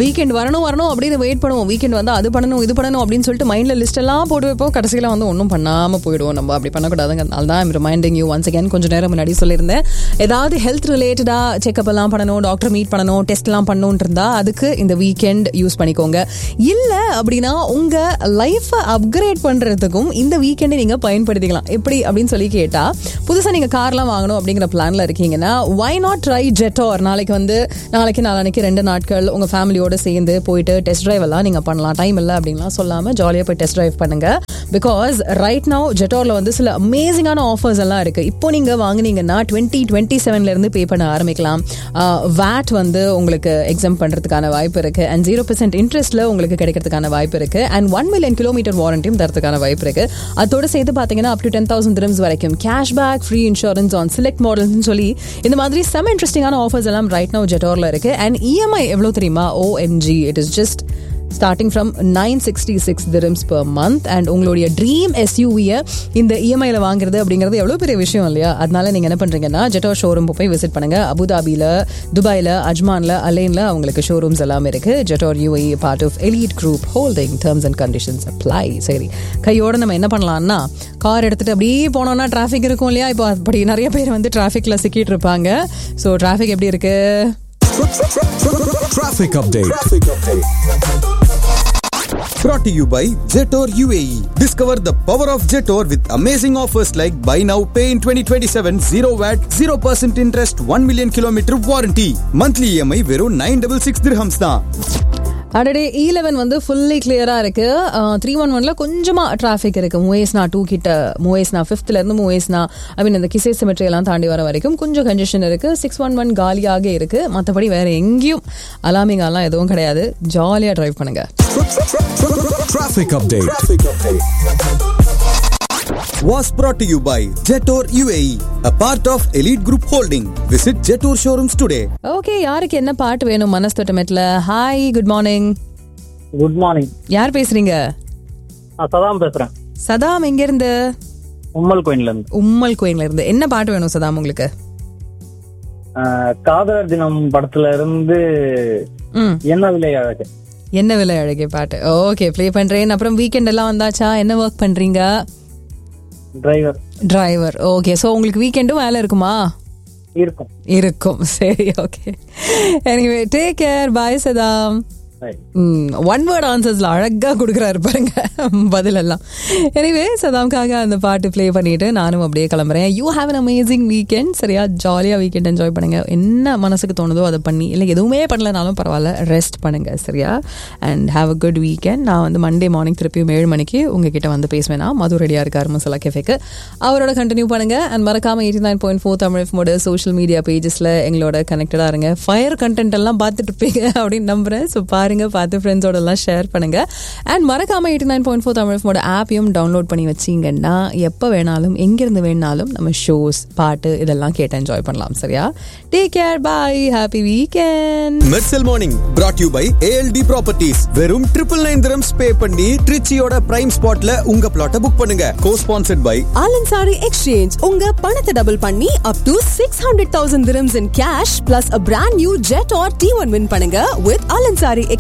Weekend வரணும் வரணும் அப்படின்னு வெயிட் பண்ணுவோம் வீக்கெண்ட் வந்து அது பண்ணணும் இது பண்ணணும் அப்படின்னு சொல்லிட்டு மைண்ட்ல லிஸ்ட் எல்லாம் போட்டு வைப்போம் கடைசியில் வந்து ஒன்றும் பண்ணாம போயிடுவோம் நம்ம அப்படி பண்ணக்கூடாதுங்க அதனால தான் ரிமைண்டிங் யூ ஒன்ஸ் அகேன் கொஞ்சம் நேரம் முன்னாடி சொல்லியிருந்தேன் ஏதாவது ஹெல்த் ரிலேட்டடா செக்அப் எல்லாம் பண்ணணும் டாக்டர் மீட் பண்ணணும் டெஸ்ட் எல்லாம் பண்ணணும் இருந்தா அதுக்கு இந்த வீக்கெண்ட் யூஸ் பண்ணிக்கோங்க இல்ல அப்படின்னா உங்க லைஃபை அப்கிரேட் பண்றதுக்கும் இந்த வீக்கெண்டை நீங்க பயன்படுத்திக்கலாம் எப்படி அப்படின்னு சொல்லி கேட்டா புதுசா நீங்க கார்லாம் வாங்கணும் அப்படிங்கிற பிளான்ல இருக்கீங்கன்னா வை நாட் ட்ரை ஜெட்டோர் நாளைக்கு வந்து நாளைக்கு நாளானைக்கு ரெண்டு நாட்கள் உங்க ஃபேமிலியோட சேர்ந்து போயிட்டு டெஸ்ட் டிரைவ் எல்லாம் நீங்க பண்ணலாம் டைம் இல்லை அப்படின்லாம் சொல்லாம ஜாலியா போய் டெஸ்ட் டிரைவ் பண்ணுங்க பிகாஸ் ரைட் நவ் ஜெட்டோர்ல வந்து சில அமேசிங்கான ஆஃபர்ஸ் எல்லாம் இருக்கு இப்போ நீங்க வாங்குனீங்கன்னா டுவெண்ட்டி டுவெண்ட்டி செவன்ல இருந்து பே பண்ண ஆரம்பிக்கலாம் வேட் வந்து உங்களுக்கு எக்ஸாம் பண்றதுக்கான வாய்ப்பு இருக்கு அண்ட் ஜீரோ பர்சன்ட் இன்ட்ரெஸ்ட்ல உங்களுக்கு கிடைக்கிறதுக்கான வாய்ப்பு இருக்கு அண்ட் ஒன் மில்லியன் கிலோமீட்டர் வாரண்டியும் தரதுக்கான வாய்ப்பு இருக்கு அதோட சேர்த்து பாத்தீங்கன்னா up to ten thousand dirhams வரைக்கும் cashback free insurance on select மாடல்ஸ்னு சொல்லி இந்த மாதிரி செம இன்ட்ரெஸ்டிங்கான ஆஃபர்ஸ் எல்லாம் ரைட் நவ் ஜெட்டோர்ல இருக்கு அண்ட் இஎம்ஐ எவ்வளவு தெரியுமா OMG it is just starting from nine sixty six dirhams per month and உங்களுடைய ட்ரீம் எஸ்யூவியை இந்த இஎம்ஐயில் வாங்குறது அப்படிங்கிறது எவ்வளோ பெரிய விஷயம் இல்லையா அதனால நீங்கள் என்ன பண்ணுறீங்கன்னா ஜெட்டோ ஷோரூம் போய் விசிட் பண்ணுங்க அபுதாபியில் துபாயில் அஜ்மானில் அலைனில் அவங்களுக்கு ஷோரூம்ஸ் எல்லாமே இருக்கு Jetour UAE part of Elite Group Holding terms and conditions apply சரி கையோட நம்ம என்ன பண்ணலாம்னா கார் எடுத்துட்டு அப்படியே போனோம்னா டிராஃபிக் இருக்கும் இல்லையா இப்போ அப்படி நிறைய பேர் வந்து டிராஃபிக்ல சிக்கிட்டு இருப்பாங்க ஸோ டிராஃபிக் எப்படி இருக்கு Traffic update. Brought to you by Jetor UAE. Discover the power of Jetor with amazing offers like buy now, pay in 2027, 0 VAT, 0% interest, 1 million kilometer warranty. Monthly EMI வெறும் 966 dirhams தான். அடடே இ eleven வந்து fully கிளியரா இருக்கு three one ஒன்ல கொஞ்சமா traffic இருக்கு மூவேஸ்னா two கிட்ட மூவேஸ்னா ஃபிஃப்த்ல இருந்து மூவேஸ்னா ஐ மீன் இந்த கிசே சிமெட்ரி எல்லாம் தாண்டி வர வரைக்கும் கொஞ்சம் கன்ஜெஷன் இருக்கு சிக்ஸ் ஒன் ஒன் காலியாக இருக்கு மற்றபடி வேற எங்கேயும் அலாமிங் எல்லாம் எதுவும் கிடையாது ஜாலியா டிரைவ் பண்ணுங்க Traffic update. Was brought to you by Jetor UAE, a part of Elite Group Holding. Visit Jetor showrooms today. Okay யாருக்கு என்ன பாட்டு வேணும் மனசு தொட்டமெட்ல hi good morning good morning யார் பேசுறீங்க நான் சதாம் பேசுறேன் சதாம் எங்க இருந்து உம்மல் கோயின்ல இருந்து உம்மல் கோயில்ல இருந்து என்ன பாட்டு வேணும் சதாம் உங்களுக்கு ஆஹ், காதலர் தினம் படத்துல இருந்து ம் என்ன விலை அழகு என்ன விலை அழகே பாட்டு ஓகே ப்ளே பண்றேன் அப்புறம் வீக்கெண்ட் எல்லாம் வந்தாச்சா என்ன ஒர்க் பண்றீங்க டிரைவர் டிரைவர் ஓகே ஸோ உங்களுக்கு வீக்கெண்டும் வேலை இருக்குமா இருக்கும் இருக்கும் சரி okay anyway take care bye Saddam Right. One word ஆன்சர்ஸ்ல அழகா கொடுக்குறாரு பாருங்க பதில் எல்லாம் எனிவே சதாம்காக அந்த பாட்டு ப்ளே பண்ணிட்டு நானும் அப்படியே கிளம்புறேன் you have an amazing weekend சரியா ஜாலியா வீக்கெண்ட் என்ஜாய் பண்ணுங்க என்ன மனசுக்கு தோணுதோ அதை பண்ணி இல்லை எதுவுமே பண்ணலனாலும் பரவாயில்ல ரெஸ்ட் பண்ணுங்க சரியா and have a good weekend நான் வந்து மண்டே மார்னிங் திருப்பியும் ஏழு மணிக்கு உங்ககிட்ட வந்து பேசுவேன் நான் மது ரெடியா இருக்காரு மசாலா கேஃபேக்கு அவரோட கண்டினியூ பண்ணுங்க அண்ட் மறக்காம eighty nine point four Tamil மோட சோஷியல் மீடியா பேஜஸ்ல எங்களோட கனெக்டடா இருங்க ஃபயர் கண்டென்ட் எல்லாம் பார்த்துட்டு இருப்பீங்க அப்படின்னு நம்புறேன் ஸோ பாருங்க பார்த்து ஃப்ரெண்ட்ஸோட எல்லாம் ஷேர் பண்ணுங்க அண்ட் மறக்காம eighty nine point four Tamil மோட ஆப்பையும் டவுன்லோட் பண்ணி வச்சீங்கன்னா எப்போ வேணாலும் எங்கிருந்து வேணாலும் நம்ம ஷோஸ் பாட்டு இதெல்லாம் கேட்டு என்ஜாய் பண்ணலாம் சரியா take care bye happy weekend Mersal morning brought you by ALT properties வெறும் ட்ரிபிள் நைன் திரம்ஸ் பே பண்ணி ட்ரிச்சியோட பிரைம் ஸ்பாட்ல உங்க பிளாட்டை புக் பண்ணுங்க co sponsored by Al Ansari exchange உங்க பணத்தை டபுள் பண்ணி up to six hundred thousand dirhams in cash plus a brand new Jetour T one win பண்ணுங்க வித் ஆலன்சாரி